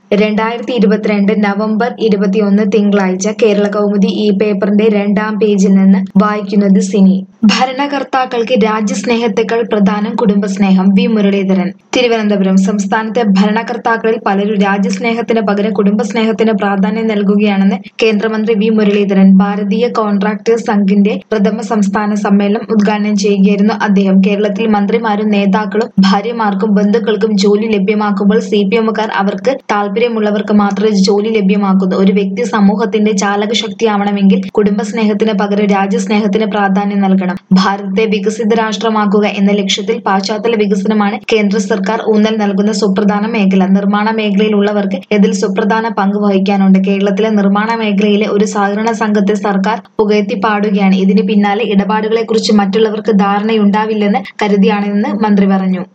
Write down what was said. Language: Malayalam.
രണ്ടായിരത്തി ഇരുപത്തിരണ്ട് നവംബർ ഇരുപത്തിയൊന്ന് തിങ്കളാഴ്ച കേരള കൗമുദി ഈ പേപ്പറിന്റെ രണ്ടാം പേജിൽ നിന്ന് വായിക്കുന്നത് സിനി ഭരണകർത്താക്കൾക്ക് രാജ്യസ്നേഹത്തെക്കാൾ പ്രധാനം കുടുംബസ്നേഹം വി മുരളീധരൻ തിരുവനന്തപുരം സംസ്ഥാനത്തെ ഭരണകർത്താക്കളിൽ പലരും രാജ്യസ്നേഹത്തിന് പകരം കുടുംബസ്നേഹത്തിന് പ്രാധാന്യം നൽകുകയാണെന്ന് കേന്ദ്രമന്ത്രി വി മുരളീധരൻ ഭാരതീയ കോൺട്രാക്ടേഴ്സ് സംഘിന്റെ പ്രഥമ സംസ്ഥാന സമ്മേളനം ഉദ്ഘാടനം ചെയ്യുകയായിരുന്നു അദ്ദേഹം കേരളത്തിൽ മന്ത്രിമാരും നേതാക്കളും ഭാര്യമാർക്കും ബന്ധുക്കൾക്കും ജോലി ലഭ്യമാക്കുമ്പോൾ സി പി എമ്മുകാർ അവർക്ക് താല്പര്യമുള്ളവർക്ക് മാത്രമേ ജോലി ലഭ്യമാക്കുന്നു ഒരു വ്യക്തി സമൂഹത്തിന്റെ ചാലകശക്തിയാവണമെങ്കിൽ കുടുംബസ്നേഹത്തിന് പകരം രാജ്യസ്നേഹത്തിന് പ്രാധാന്യം നൽകണം ഭാരതത്തെ വികസിത രാഷ്ട്രമാക്കുക എന്ന ലക്ഷ്യത്തിൽ പാശ്ചാത്തല വികസനമാണ് കേന്ദ്ര സർക്കാർ ഊന്നൽ നൽകുന്ന സുപ്രധാന മേഖല നിർമ്മാണ മേഖലയിലുള്ളവർക്ക് ഇതിൽ സുപ്രധാന പങ്ക് വഹിക്കാനുണ്ട് കേരളത്തിലെ നിർമ്മാണ മേഖലയിലെ ഒരു സഹകരണ സംഘത്തെ സർക്കാർ പുകഴ്ത്തി പാടുകയാണ് ഇതിന് പിന്നാലെ ഇടപാടുകളെക്കുറിച്ച് മറ്റുള്ളവർക്ക് ധാരണയുണ്ടാവില്ലെന്ന് കരുതിയാണെന്ന് മന്ത്രി പറഞ്ഞു